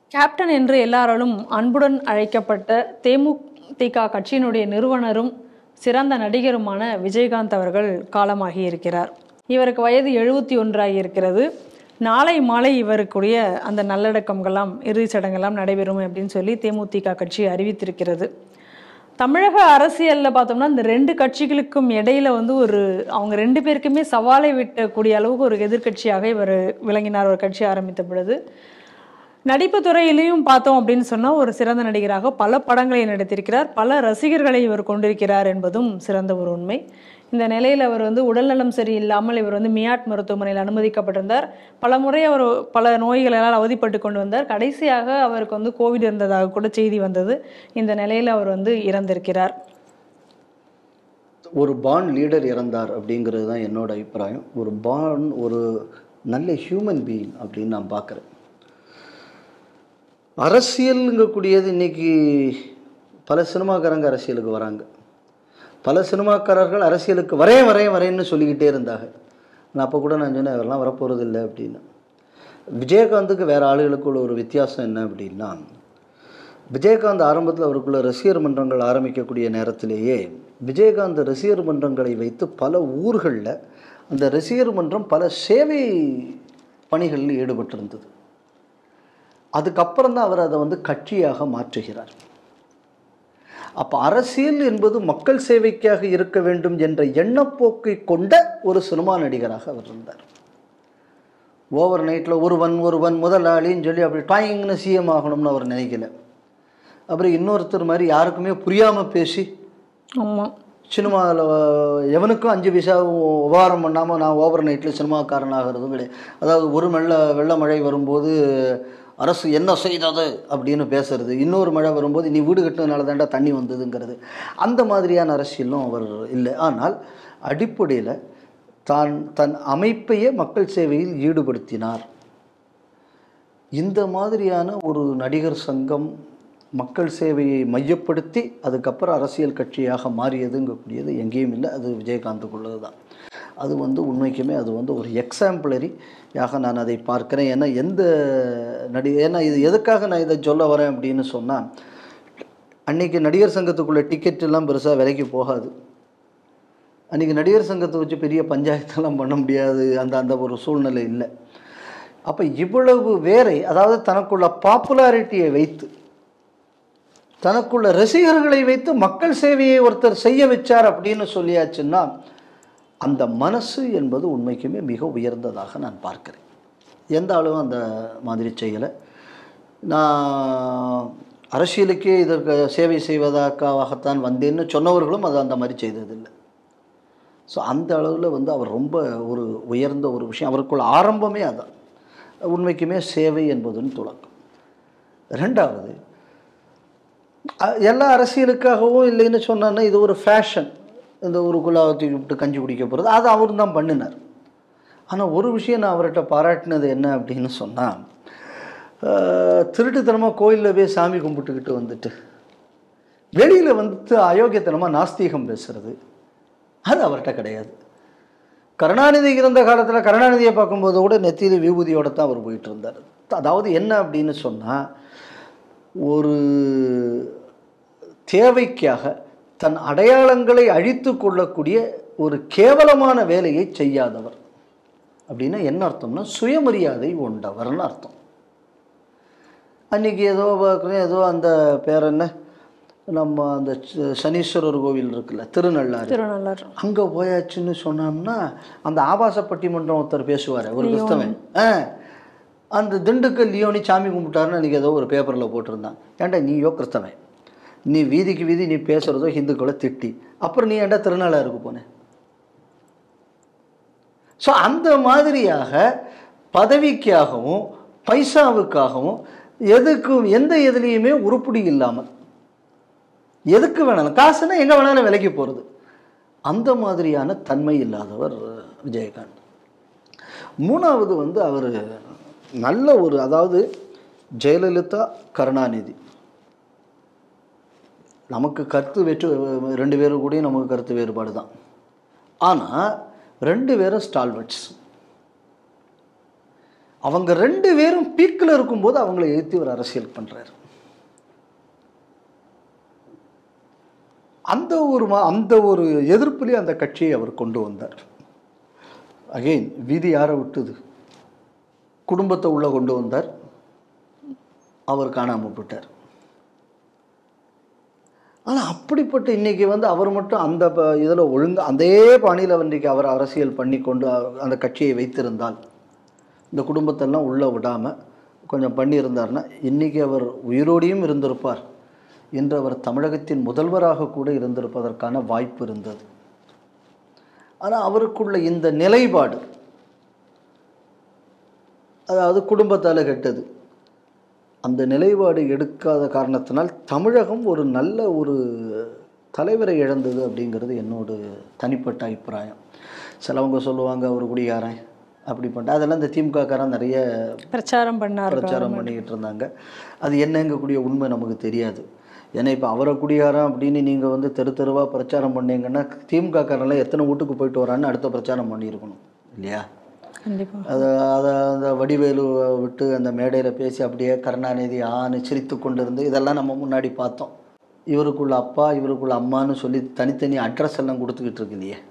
captain என்று எல்லாராலும் அன்புடன் அழைக்கப்பட்ட தேமுதிக கட்சியினுடைய நிறுவனரும் சிறந்த நடிகருமான விஜயகாந்த் அவர்கள் காலமாகி இருக்கிறார் இவருக்கு வயது எழுபத்தி ஒன்றாகி இருக்கிறது நாளை மாலை இவருக்குரிய அந்த நல்லடக்கங்கள்லாம் இறுதிச் சடங்கெல்லாம் நடைபெறும் அப்படின்னு சொல்லி தேமுதிக கட்சி அறிவித்திருக்கிறது தமிழக அரசியலில் பார்த்தோம்னா இந்த ரெண்டு கட்சிகளுக்கும் இடையில வந்து ஒரு அவங்க ரெண்டு பேருக்குமே சவாலை விட்டக்கூடிய அளவுக்கு ஒரு எதிர்க்கட்சியாக இவர் விளங்கினார் ஒரு கட்சி ஆரம்பித்த பொழுது நடிப்பு துறையிலையும் பார்த்தோம் அப்படின்னு சொன்னால் ஒரு சிறந்த நடிகராக பல படங்களை நடித்திருக்கிறார் பல ரசிகர்களை இவர் கொண்டிருக்கிறார் என்பதும் சிறந்த ஒரு உண்மை இந்த நிலையில் அவர் வந்து உடல்நலம் சரியில்லாமல் இவர் வந்து மியாட் மருத்துவமனையில் அனுமதிக்கப்பட்டிருந்தார் பல முறை அவர் பல நோய்களால் அவதிப்பட்டு கொண்டு வந்தார் கடைசியாக அவருக்கு வந்து கோவிட் இருந்ததாக கூட செய்தி வந்தது இந்த நிலையில் அவர் வந்து இறந்திருக்கிறார் ஒரு பான் லீடர் இறந்தார் அப்படிங்கிறது தான் என்னோட அபிப்பிராயம் ஒரு பான் ஒரு நல்ல ஹியூமன் பீயிங் அப்படின்னு நான் பார்க்குறேன் அரசியலுங்கக்கூடியது இன்னைக்கு பல சினிமாக்காரங்க அரசியலுக்கு வராங்க பல சினிமாக்காரர்கள் அரசியலுக்கு வரேன் வரேன் வரேன்னு சொல்லிக்கிட்டே இருந்தாங்க நான் அப்போ கூட நான் சொன்னேன் அவரெல்லாம் வரப்போகிறது இல்லை அப்படின்னு விஜயகாந்துக்கு வேறு ஆளுகளுக்குள்ள ஒரு வித்தியாசம் என்ன அப்படின்னா விஜயகாந்த் ஆரம்பத்தில் அவருக்குள்ள ரசிகர் மன்றங்கள் ஆரம்பிக்கக்கூடிய நேரத்திலேயே விஜயகாந்த் ரசிகர் மன்றங்களை வைத்து பல ஊர்களில் அந்த ரசிகர் மன்றம் பல சேவை பணிகளில் ஈடுபட்டிருந்தது அதுக்கப்புறம் தான் அவர் அதை வந்து கட்சியாக மாற்றுகிறார் அப்போ அரசியல் என்பது மக்கள் சேவைக்காக இருக்க வேண்டும் என்ற எண்ணப்போக்கை கொண்ட ஒரு சினிமா நடிகராக அவர் இருந்தார் ஓவர் நைட்டில் ஒருவன் ஒருவன் முதலாளின்னு சொல்லி அப்படி டாயிங்னு சிஎம் ஆகணும்னு அவர் நினைக்கல அப்புறம் இன்னொருத்தர் மாதிரி யாருக்குமே புரியாமல் பேசி ஆமாம் சினிமாவில் எவனுக்கும் அஞ்சு பைசா உபகாரம் பண்ணாமல் நான் ஓவர் நைட்டில் சினிமாக்காரன் ஆகிறதும் கிடையாது அதாவது ஒரு வெள்ள வெள்ள மழை வரும்போது அரசு என்ன செய்தது அப்படின்னு பேசுறது இன்னொரு மழை வரும்போது நீ வீடு கட்டினதுனால தாண்டா தண்ணி வந்ததுங்கிறது அந்த மாதிரியான அரசியலும் அவர் இல்லை ஆனால் அடிப்படையில் தான் தன் அமைப்பையே மக்கள் சேவையில் ஈடுபடுத்தினார் இந்த மாதிரியான ஒரு நடிகர் சங்கம் மக்கள் சேவையை மையப்படுத்தி அதுக்கப்புறம் அரசியல் கட்சியாக மாறியதுங்கக்கூடியது எங்கேயும் இல்லை அது விஜயகாந்துக்குள்ளது தான் அது வந்து உண்மைக்குமே அது வந்து ஒரு எக்ஸாம்பிளரியாக நான் அதை பார்க்கிறேன் ஏன்னா எந்த நடி ஏன்னா இது எதுக்காக நான் இதை சொல்ல வரேன் அப்படின்னு சொன்னால் அன்னைக்கு நடிகர் சங்கத்துக்குள்ள டிக்கெட் எல்லாம் பெருசாக விலைக்கு போகாது அன்றைக்கி நடிகர் சங்கத்தை வச்சு பெரிய பஞ்சாயத்தெல்லாம் பண்ண முடியாது அந்த அந்த ஒரு சூழ்நிலை இல்லை அப்போ இவ்வளவு வேரை அதாவது தனக்குள்ள பாப்புலாரிட்டியை வைத்து தனக்குள்ள ரசிகர்களை வைத்து மக்கள் சேவையை ஒருத்தர் செய்ய வச்சார் அப்படின்னு சொல்லியாச்சுன்னா அந்த மனசு என்பது உண்மைக்குமே மிக உயர்ந்ததாக நான் பார்க்கிறேன் எந்த அளவும் அந்த மாதிரி செய்யலை நான் அரசியலுக்கே இதற்கு சேவை செய்வதற்காகத்தான் வந்தேன்னு சொன்னவர்களும் அது அந்த மாதிரி செய்ததில்லை ஸோ அந்த அளவில் வந்து அவர் ரொம்ப ஒரு உயர்ந்த ஒரு விஷயம் அவருக்குள்ள ஆரம்பமே அதான் உண்மைக்குமே சேவை என்பதுன்னு தொடக்கம் ரெண்டாவது அ- எல்லா அரசியலுக்காகவும் இல்லைன்னு சொன்னான்னா இது ஒரு ஃபேஷன் இந்த ஊருக்குள்ளே தூக்கி விட்டு கஞ்சி குடிக்க போகிறது அது அவர் தான் பண்ணினார் ஆனால் ஒரு விஷயம் நான் அவர்கிட்ட பாராட்டினது என்ன அப்படின்னு சொன்னால் திருட்டுத்தனமாக கோயிலில் போய் சாமி கும்பிட்டுக்கிட்டு வந்துட்டு வெளியில் வந்துட்டு அயோக்கியத்தனமாக நாஸ்தீகம் பேசுறது அது அவர்கிட்ட கிடையாது கருணாநிதி இருந்த காலத்தில் கருணாநிதியை பார்க்கும்போது கூட நெத்தியில் விபூதியோட தான் அவர் போயிட்டு இருந்தார் அதாவது என்ன அப்படின்னு சொன்னால் ஒரு தேவைக்காக தன் அடையாளங்களை அழித்து கொள்ளக்கூடிய ஒரு கேவலமான வேலையை செய்யாதவர் அப்படின்னா என்ன அர்த்தம்னா சுயமரியாதை உண்டவர்னு அர்த்தம் அன்றைக்கி ஏதோ பார்க்குறேன் ஏதோ அந்த பேர் என்ன நம்ம அந்த ச- சனீஸ்வரர் கோவில் இருக்குல்ல திருநள்ளாறு திருநள்ளாறு அங்கே போயாச்சுன்னு சொன்னோம்னா அந்த ஆபாச பட்டிமன்றம் ஒருத்தர் பேசுவார் ஒரு கிறிஸ்தவன் ஆ அந்த திண்டுக்கல் லியோனி சாமி கும்பிட்டாருன்னு அன்றைக்கி ஏதோ ஒரு பேப்பரில் போட்டிருந்தான் ஏன்டா நீயோ கிறிஸ்தவன் நீ வீதிக்கு வீதி நீ பேசுகிறதோ ஹிந்துக்களை திட்டி அப்புறம் நீ ஏன்டா திருநாளாருக்கு போனேன் ஸோ அந்த மாதிரியாக பதவிக்காகவும் பைசாவுக்காகவும் எதுக்கும் எந்த எதுலேயுமே உருப்படி இல்லாமல் எதுக்கு வேணாலும் காசுன்னா எங்கே வேணாலும் விலைக்கு போகிறது அந்த மாதிரியான தன்மை இல்லாதவர் விஜயகாந்த் மூணாவது வந்து அவர் நல்ல ஒரு அதாவது ஜெயலலிதா கருணாநிதி நமக்கு கருத்து வெற்று ரெண்டு பேரும் கூடயும் நமக்கு கருத்து வேறுபாடு தான் ஆனால் ரெண்டு பேரும் ஸ்டால்வர்ட்ஸ் அவங்க ரெண்டு பேரும் பீக்கில் இருக்கும்போது அவங்கள எதிர்த்து ஒரு அரசியல் பண்ணுறாரு அந்த ஒரு மா அந்த ஒரு எதிர்ப்புலேயே அந்த கட்சியை அவர் கொண்டு வந்தார் அகெயின் விதி யாரை விட்டுது குடும்பத்தை உள்ளே கொண்டு வந்தார் அவர் காணாமல் போட்டார் ஆனால் அப்படிப்பட்ட இன்னைக்கு வந்து அவர் மட்டும் அந்த இதில் ஒழுங்கு அதே பாணியில் இன்றைக்கி அவர் அரசியல் பண்ணி கொண்டு அ- அந்த கட்சியை வைத்திருந்தால் இந்த குடும்பத்தெல்லாம் உள்ளே விடாமல் கொஞ்சம் பண்ணியிருந்தார்னா இன்றைக்கி அவர் உயிரோடையும் இருந்திருப்பார் இன்று அவர் தமிழகத்தின் முதல்வராக கூட இருந்திருப்பதற்கான வாய்ப்பு இருந்தது ஆனால் அவருக்குள்ள இந்த நிலைப்பாடு அதாவது குடும்பத்தால் கெட்டது அந்த நிலைப்பாடு எடுக்காத காரணத்தினால் தமிழகம் ஒரு நல்ல ஒரு தலைவரை இழந்தது அப்படிங்கிறது என்னோட தனிப்பட்ட அபிப்பிராயம் சிலவங்க சொல்லுவாங்க ஒரு குடிகாரன் அப்படி பண்ணிட்டு அதெல்லாம் இந்த திமுககாரன் நிறைய பிரச்சாரம் பண்ணார் பிரச்சாரம் பண்ணிக்கிட்டு இருந்தாங்க அது என்னங்கக்கூடிய உண்மை நமக்கு தெரியாது ஏன்னா இப்போ அவரை குடியாரம் அப்படின்னு நீங்கள் வந்து தெரு தெருவாக பிரச்சாரம் பண்ணீங்கன்னா திமுககாரெல்லாம் எத்தனை வீட்டுக்கு போயிட்டு வரான்னு அடுத்த பிரச்சாரம் பண்ணியிருக்கணும் இல்லையா கண்டிப்பா அதை அதை அந்த வடிவேலு விட்டு அந்த மேடையில் பேசி அப்படியே கருணாநிதி ஆன்னு சிரித்து கொண்டு இருந்து இதெல்லாம் நம்ம முன்னாடி பார்த்தோம் இவருக்குள்ள அப்பா இவருக்குள்ள அம்மான்னு சொல்லி தனித்தனி அட்ரஸ் எல்லாம் கொடுத்துக்கிட்டு இருக்கு இல்லையே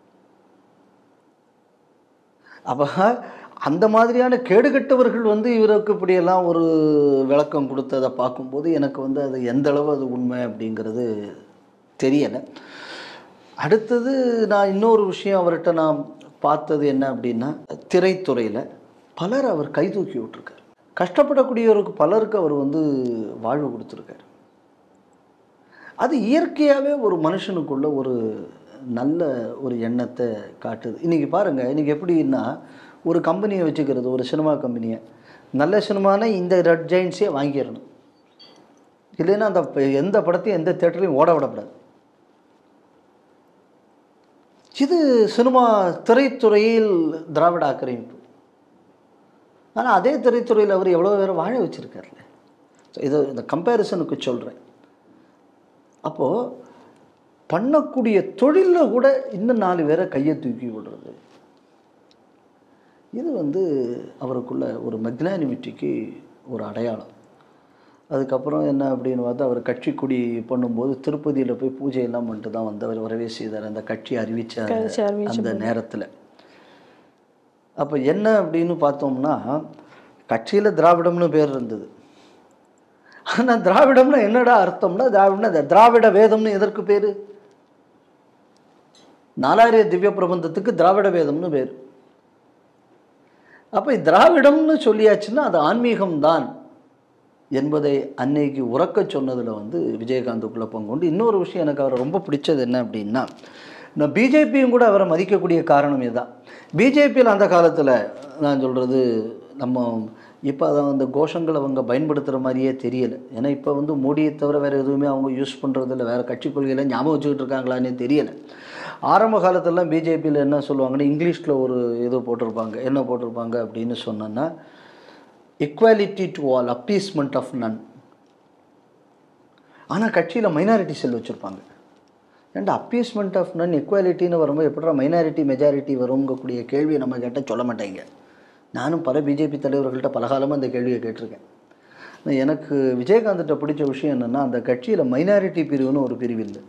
அப்போ அந்த மாதிரியான கேடுகட்டவர்கள் வந்து இவருக்கு இப்படியெல்லாம் ஒரு விளக்கம் கொடுத்ததை பார்க்கும்போது எனக்கு வந்து அது எந்த அளவு அது உண்மை அப்படிங்கிறது தெரியலை அடுத்தது நான் இன்னொரு விஷயம் அவர்கிட்ட நான் பார்த்தது என்ன அப்படின்னா திரைத்துறையில் பலர் அவர் கை தூக்கி விட்டுருக்கார் கஷ்டப்படக்கூடியவருக்கு பலருக்கு அவர் வந்து வாழ்வு கொடுத்துருக்காரு அது இயற்கையாகவே ஒரு மனுஷனுக்குள்ள ஒரு நல்ல ஒரு எண்ணத்தை காட்டுது இன்றைக்கி பாருங்கள் இன்றைக்கி எப்படின்னா ஒரு கம்பெனியை வச்சுக்கிறது ஒரு சினிமா கம்பெனியை நல்ல சினிமானா இந்த ரெட் ஜெயின்ஸே வாங்கிடணும் இல்லைன்னா அந்த ப- எந்த படத்தையும் எந்த தேட்டர்லையும் ஓட விடக்கூடாது இது சினிமா திரைத்துறையில் திராவிட ஆக்கிரமிப்பு ஆனால் அதே திரைத்துறையில் அவர் எவ்வளோ பேரை வாழ வச்சுருக்காருல்ல இது இந்த கம்பேரிசனுக்கு சொல்கிறேன் அப்போது பண்ணக்கூடிய தொழிலில் கூட இன்னும் நாலு பேரை கையை தூக்கி விடுறது இது வந்து அவருக்குள்ள ஒரு மெக்னானிமிட்டிக்கு ஒரு அடையாளம் அதுக்கப்புறம் என்ன அப்படின்னு பார்த்தா அவர் கட்சி கொடி பண்ணும்போது திருப்பதியில் போய் பூஜையெல்லாம் பண்ணிட்டு தான் வந்தவர் வரவே செய்தார் அந்த கட்சி அறிவிச்ச கட்சி அறிவிச்ச அந்த நேரத்தில் அப்போ என்ன அப்படின்னு பார்த்தோம்னா கட்சியில் திராவிடம்னு பேர் இருந்தது ஆனால் திராவிடம்னா என்னடா அர்த்தம்னா திராவிடம்னா இந்த திராவிட வேதம்னு எதற்கு பேர் நாலாயிர திவ்ய பிரபந்தத்துக்கு திராவிட வேதம்னு பேர் அப்போ திராவிடம்னு சொல்லியாச்சுன்னா அது ஆன்மீகம்தான் என்பதை அன்னைக்கு உறக்க சொன்னதில் வந்து விஜயகாந்துக்குள்ள பங்குண்டு இன்னொரு விஷயம் எனக்கு அவரை ரொம்ப பிடிச்சது என்ன அப்படின்னா நான் பிஜேபியும் கூட அவரை மதிக்கக்கூடிய காரணம் இதுதான் பிஜேபியில் அந்த காலத்தில் நான் சொல்கிறது நம்ம இப்போ அதை அந்த கோஷங்கள் அவங்க பயன்படுத்துகிற மாதிரியே தெரியலை ஏன்னா இப்போ வந்து மோடியை தவிர வேறு எதுவுமே அவங்க யூஸ் பண்ணுறதில்ல வேறு கட்சி கொள்கையில் ஞாபகம் வச்சுக்கிட்டு இருக்காங்களான்னு தெரியலை ஆரம்ப காலத்துலலாம் பிஜேபியில் என்ன சொல்லுவாங்கன்னா இங்கிலீஷில் ஒரு இது போட்டிருப்பாங்க என்ன போட்டிருப்பாங்க அப்படின்னு சொன்னோன்னா equality to all appeasement of none ஆனால் கட்சியில் மைனாரிட்டி செல் வச்சுருப்பாங்க ஏன்டா அப்பீஸ்மெண்ட் ஆஃப் நன் equalityன்னு வரும்போது எப்படிடா மைனாரிட்டி மெஜாரிட்டி வருங்கக்கூடிய கேள்வியை நம்ம கேட்டால் சொல்ல மாட்டேங்க நானும் பல பிஜேபி தலைவர்கள்ட்ட பல காலமாக இந்த கேள்வியை கேட்டிருக்கேன் ஆனா எனக்கு விஜயகாந்த்கிட்ட பிடிச்ச விஷயம் என்னென்னா அந்த கட்சியில் மைனாரிட்டி பிரிவுன்னு ஒரு பிரிவு இல்லை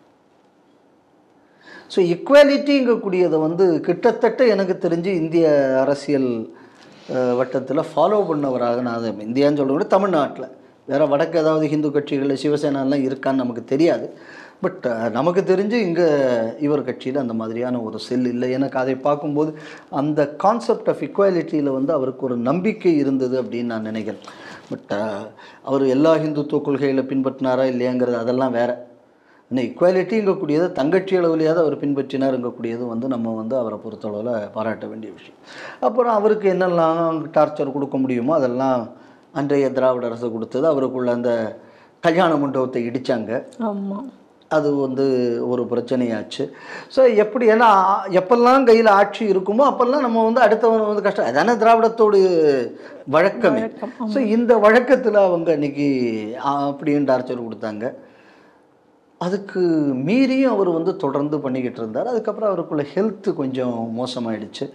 ஸோ இக்குவாலிட்டிங்கக்கூடியதை வந்து கிட்டத்தட்ட எனக்கு தெரிஞ்சு இந்திய அரசியல் வட்டத்தில் ஃபாலோ பண்ணவராக நான் அதை இந்தியான்னு சொல்ல கூட தமிழ்நாட்டில் வேறு வடக்கு ஏதாவது ஹிந்து கட்சிகளில் சிவசேனாலாம் இருக்கான்னு நமக்கு தெரியாது பட் நமக்கு தெரிஞ்சு இங்கே இவர் கட்சியில் அந்த மாதிரியான ஒரு செல் இல்லை எனக்கு அதை பார்க்கும்போது அந்த கான்செப்ட் ஆஃப் இக்குவாலிட்டியில் வந்து அவருக்கு ஒரு நம்பிக்கை இருந்தது அப்படின்னு நான் நினைக்கிறேன் பட் அவர் எல்லா ஹிந்துத்துவ கொள்கைகளை பின்பற்றினாரா இல்லையாங்கிறது அதெல்லாம் வேற இன்னும் இக்குவாலிட்டிங்கக்கூடியதை தங்கட்சி அளவுலையாவது அவர் பின்பற்றினாருங்கக்கூடியது வந்து நம்ம வந்து அவரை பொறுத்தளவில் பாராட்ட வேண்டிய விஷயம் அப்புறம் அவருக்கு என்னெல்லாம் டார்ச்சர் கொடுக்க முடியுமோ அதெல்லாம் அன்றைய திராவிட அரசு கொடுத்தது அவருக்குள்ள அந்த கல்யாண மண்டபத்தை இடித்தாங்க ஆமாம் அது வந்து ஒரு பிரச்சனையாச்சு ஸோ எப்படி ஏன்னா எப்பெல்லாம் கையில் ஆட்சி இருக்குமோ அப்பெல்லாம் நம்ம வந்து அடுத்தவன் வந்து கஷ்டம் அதானே திராவிடத்தோடு வழக்கமே வழக்கம், ஸோ இந்த வழக்கத்தில் அவங்க இன்னைக்கு ஆ, அப்படின்னு டார்ச்சர் கொடுத்தாங்க அதுக்கு மீறியும் அவர் வந்து தொடர்ந்து பண்ணிக்கிட்டு இருந்தார் அதுக்கப்புறம் அவருக்குள்ள ஹெல்த்து கொஞ்சம் மோசமாயிடுச்சு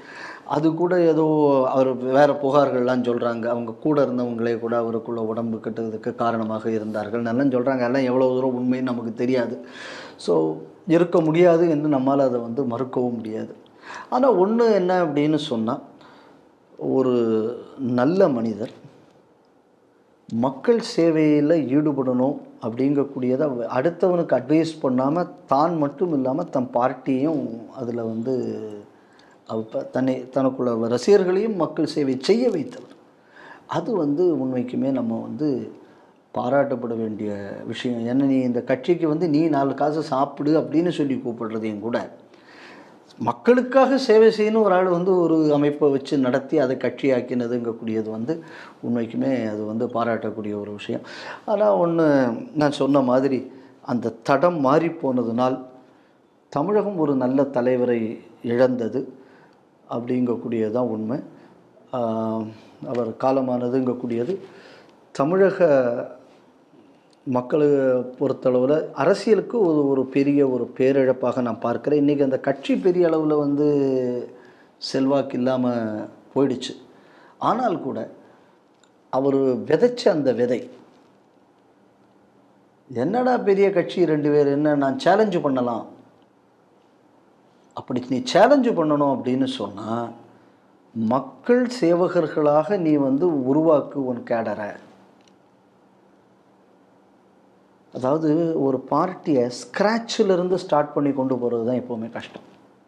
அது கூட ஏதோ அவர் வேற புகார்கள்லாம் சொல்கிறாங்க அவங்க கூட இருந்தவங்களே கூட அவருக்குள்ள உடம்பு கட்டுறதுக்கு காரணமாக இருந்தார்கள் நல்லா சொல்கிறாங்க எல்லாம் எவ்வளோ தூரம் உண்மைன்னு நமக்கு தெரியாது ஸோ இருக்க முடியாது என்று நம்மால் அதை வந்து மறுக்கவும் முடியாது ஆனால் ஒன்று என்ன அப்படின்னு சொன்னால் ஒரு நல்ல மனிதர் மக்கள் சேவையில் ஈடுபடணும் அப்படிங்கக்கூடியதை அவ- அடுத்தவனுக்கு அட்வைஸ் பண்ணாமல் தான் மட்டும் இல்லாமல் தன் பார்ட்டியும் அதில் வந்து அவ ப- தன்னை தனக்குள்ள ரசிகர்களையும் மக்கள் சேவை செய்ய வைத்தவர் அது வந்து உண்மைக்குமே நம்ம வந்து பாராட்டப்பட வேண்டிய விஷயம் ஏன்னா நீ இந்த கட்சிக்கு வந்து நீ நாலு காசு சாப்பிடு அப்படின்னு சொல்லி கூப்பிடுறதையும் கூட மக்களுக்காக சேவை செய்யணும் ஒரு ஆள் வந்து ஒரு அமைப்பை வச்சு நடத்தி அதை கட்சியாக்கினதுங்கக்கூடியது வந்து உண்மைக்குமே அது வந்து பாராட்டக்கூடிய ஒரு விஷயம் ஆனால் ஒன்று நான் சொன்ன மாதிரி அந்த தடம் மாறி போனதுனால் தமிழகம் ஒரு நல்ல தலைவரை இழந்தது அப்படிங்கக்கூடியது தான் உண்மை ஆஹ் அவர் காலமானதுங்கக்கூடியது தமிழக மக்களை பொறுத்தளவில் அரசியலுக்கு ஒரு ஒரு பெரிய ஒரு பேரிழப்பாக நான் பார்க்குறேன் இன்றைக்கி அந்த கட்சி பெரிய அளவில் வந்து செல்வாக்கு இல்லாமல் போயிடுச்சு ஆனால் கூட அவர் விதைச்ச அந்த விதை என்னடா பெரிய கட்சி ரெண்டு பேர் என்ன நான் சேலஞ்சு பண்ணலாம் அப்படி நீ சேலஞ்சு பண்ணணும் அப்படின்னு சொன்னால் மக்கள் சேவகர்களாக நீ வந்து உருவாக்கு உன் கேடரை அதாவது ஒரு பார்ட்டியை ஸ்க்ராட்சிலிருந்து ஸ்டார்ட் பண்ணி கொண்டு போகிறது தான் எப்போவுமே கஷ்டம்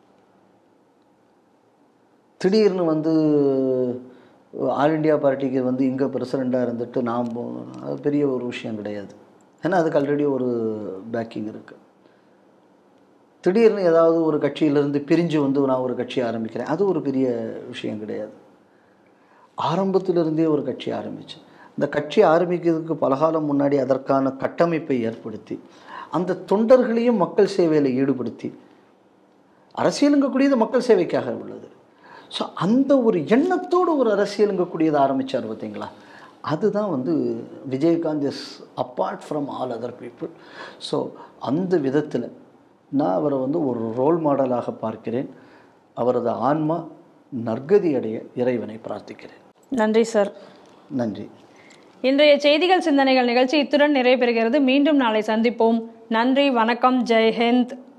திடீர்னு வந்து ஆல் இண்டியா பார்ட்டிக்கு வந்து இங்கே பிரசிடெண்ட்டாக இருந்துட்டு நாம் போகணும் அது பெரிய ஒரு விஷயம் கிடையாது ஏன்னா அதுக்கு ஆல்ரெடி ஒரு பேக்கிங் இருக்குது திடீர்னு ஏதாவது ஒரு கட்சியிலேருந்து பிரிஞ்சு வந்து நான் ஒரு கட்சி ஆரம்பிக்கிறேன் அது ஒரு பெரிய விஷயம் கிடையாது ஆரம்பத்திலிருந்தே ஒரு கட்சி ஆரம்பிச்சு இந்த கட்சி ஆரம்பிக்கிறதுக்கு பலகாலம் முன்னாடி அதற்கான கட்டமைப்பை ஏற்படுத்தி அந்த தொண்டர்களையும் மக்கள் சேவையில் ஈடுபடுத்தி அரசியலுங்கக்கூடியது மக்கள் சேவைக்காக உள்ளது ஸோ அந்த ஒரு எண்ணத்தோடு ஒரு அரசியலுங்கக்கூடியதை ஆரம்பித்தார் பார்த்தீங்களா அதுதான் வந்து Vijayakanth is apart from all other people so அந்த விதத்தில் நான் அவரை வந்து ஒரு ரோல் மாடலாக பார்க்கிறேன் அவரது ஆன்மா நற்கதி அடைய இறைவனை பிரார்த்திக்கிறேன் நன்றி சார் நன்றி இன்றைய செய்திகள் சிந்தனைகள் நிகழ்ச்சி இத்துடன் நிறைவு பெறுகிறது மீண்டும் நாளை சந்திப்போம் நன்றி வணக்கம் ஜெய் ஹிந்த்